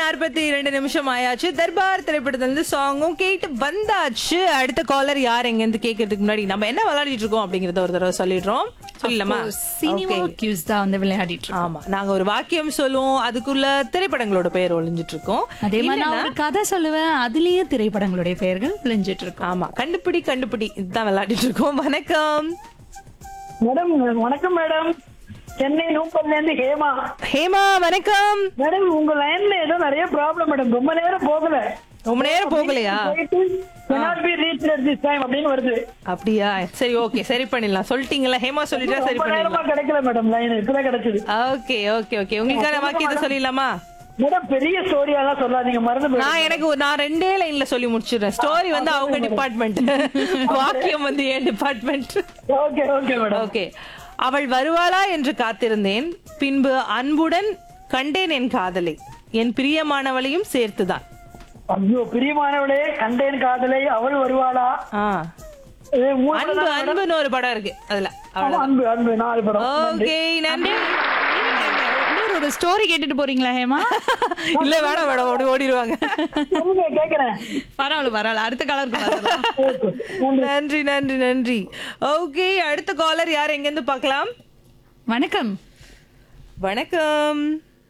நாற்பத்தி இரண்டு நிமிஷம் ஆயாச்சு தர்பார் திரைப்படத்துல இருந்து சாங்கும் கேட்டு வந்தாச்சு அடுத்த காலர் யார் எங்க இருந்து கேட்கறதுக்கு முன்னாடி நம்ம என்ன விளையாடிட்டு இருக்கோம் அப்படிங்கறத ஒரு தடவை சொல்லிடுறோம் சொல்லலாமா சினிமா கியூஸ் தான் வந்து விளையாடிட்டு இருக்கோம் ஆமா நாங்க ஒரு வாக்கியம் சொல்லுவோம் அதுக்குள்ள திரைப்படங்களோட பெயர் ஒளிஞ்சிட்டு இருக்கோம் அதே மாதிரி நான் ஒரு கதை சொல்லுவேன் அதுலயே திரைப்படங்களுடைய பெயர்கள் விளைஞ்சிட்டு இருக்கும் ஆமா கண்டுபிடி கண்டுபிடி இதுதான் விளையாடிட்டு இருக்கோம் வணக்கம் மேடம் வணக்கம் மேடம் சென்னை நூப்பல்ல இருந்து ஹேமா ஹேமா வணக்கம் மேடம் உங்க லைன்ல ஏதோ நிறைய ப்ராப்ளம் மேடம் ரொம்ப நேரம் போகல ரொம்ப நேரம் போகலையா போயிட்டு cannot be reached at this time அப்படின்னு வருது அப்படியா சரி ஓகே சரி பண்ணிடலாம் சொல்லிட்டீங்களா ஹேமா சொல்லிட்டா சரி ரொம்ப பண்ணிடலாம் நேரமா கிடைக்கல மேடம் லைன் இப்பதான் கிடைச்சது ஓகே ஓகே ஓகே உங்களுக்கான வாக்கியத்தை சொல்லிடலாமா மேடம் பெரிய ஸ்டோரியாலாம் சொல்லாதீங்க மறந்து போயிடுங்க. நான் எனக்கு ஒரு- நான் ரெண்டே லைன்ல சொல்லி முடிச்சிடுறேன் ஸ்டோரி வந்து அவங்க டிபார்ட்மெண்ட் வாக்கியம் வந்து என் department okay okay madam okay அவள் வருவாளா என்று காத்திருந்தேன் பின்பு அன்புடன் கண்டேன் என் காதலை என் பிரியமானவளையும் சேர்த்துதான் ஐயோ பிரியமானவளே கண்டேன் காதலை அவள் வருவாளா ஆ. ஏ, மூணு அன்பு படம் அன்புன்னு ஒரு படம் இருக்கு அதுல ஆமா, அன்பு அன்பு நாலு படம் ஓகே நன்றி இன்னொரு ஒரு ஸ்டோரி கேட்டுட்டு போறீங்களா ஹேமா இல்ல வேணாம் வேணாம் ஓடி ஓடிடுவாங்க சொல்லுங்க, கேக்குறேன் பரவாயில்ல பரவாயில்ல அடுத்த காலர் ஓகே. நன்றி. நன்றி நன்றி நன்றி ஓகே அடுத்த காலர் யார் எங்க இருந்து பார்க்கலாம் வணக்கம் வணக்கம்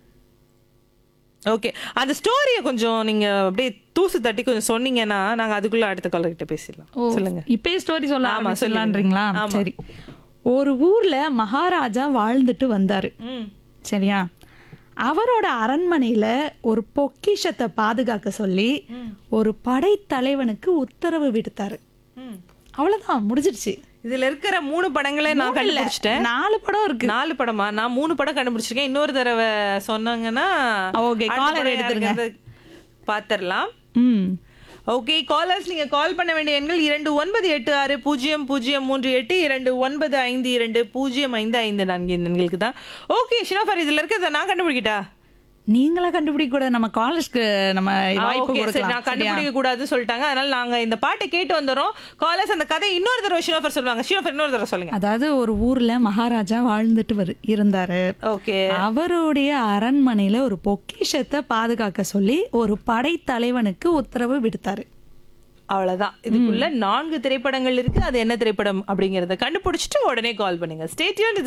ஓகே அந்த ஸ்டோரிய கொஞ்சம் நீங்க அப்படியே தூசு தட்டி கொஞ்சம் சொன்னீங்கன்னா நாங்க அதுக்குள்ள அடுத்த காலர் கிட்ட பேசிடலாம் ஓ சொல்லுங்க இப்பயே ஸ்டோரி சொல்ல ஆமா, சொல்லலான்றீங்களா ஆமா. சரி ஒரு ஊர்ல மகாராஜா வாழ்ந்துட்டு வந்தாரு ம். சரியா அவரோட அரண்மனையில ஒரு பொக்கிஷத்தை பாதுகாக்க சொல்லி ஒரு படைத்தலைவனுக்கு உத்தரவு விடுத்தாரு ம். அவ்வளவுதான் முடிஞ்சிருச்சு இதுல இருக்கிற மூணு படங்களை நான் மூணு இல்ல, கண்டுபிடிச்சிட்டேன் நாலு படம் இருக்கு நாலு படமா நான் மூணு படம் கண்டுபிடிச்சிருக்கேன் இன்னொரு தடவை சொன்னாங்கன்னா Okay, அடுத்த caller படம் எடுத்துருங்க. யாருங்கிறது பாத்திரலாம் ம் ஓகே காலர்ஸ் நீங்க கால் பண்ண வேண்டிய எண்கள் இரண்டு ஒன்பது எட்டு ஆறு பூஜ்ஜியம் பூஜ்ஜியம் மூன்று எட்டு இரண்டு ஒன்பது ஐந்து இரண்டு பூஜ்ஜியம் ஐந்து ஐந்து நான்கு இந்த எண்களுக்கு தான் ஓகே ஷினாஃபர் இதுல இருக்கிறத நான் கண்டுபிடிக்கிட்டா நீங்களா கண்டுபிடிக்க கூட நம்ம காலேஜ்க்கு நம்ம ஆ, வாய்ப்பு okay, சரி, கொடுக்கலாம் நான் சரியா? கண்டுபிடிக்க கூடாதுன்னு சொல்லிட்டாங்க அதனால நாங்க இந்த பாட்டை கேட்டு வந்துடுறோம் காலர்ஸ் அந்த கதை இன்னொரு தடவை ஷினாஃபர் சொல்லுவாங்க ஷினாஃபர் இன்னொரு தடவை சொல்லுங்க அதாவது ஒரு ஊர்ல மகாராஜா வாழ்ந்துட்டு வரு இருந்தாரு ஓகே அவருடைய அரண்மனையில ஒரு பொக்கிஷத்தை பாதுகாக்க சொல்லி ஒரு படைத்தலைவனுக்கு உத்தரவு விடுத்தாரு அவ்வளவுதான் இதுக்குள்ள நான்கு திரைப்படங்கள் இருக்கு அது என்ன திரைப்படம் அப்படிங்கறத கண்டுபிடிச்சிட்டு உடனே கால் பண்ணுங்க ஸ்டேட்யூன்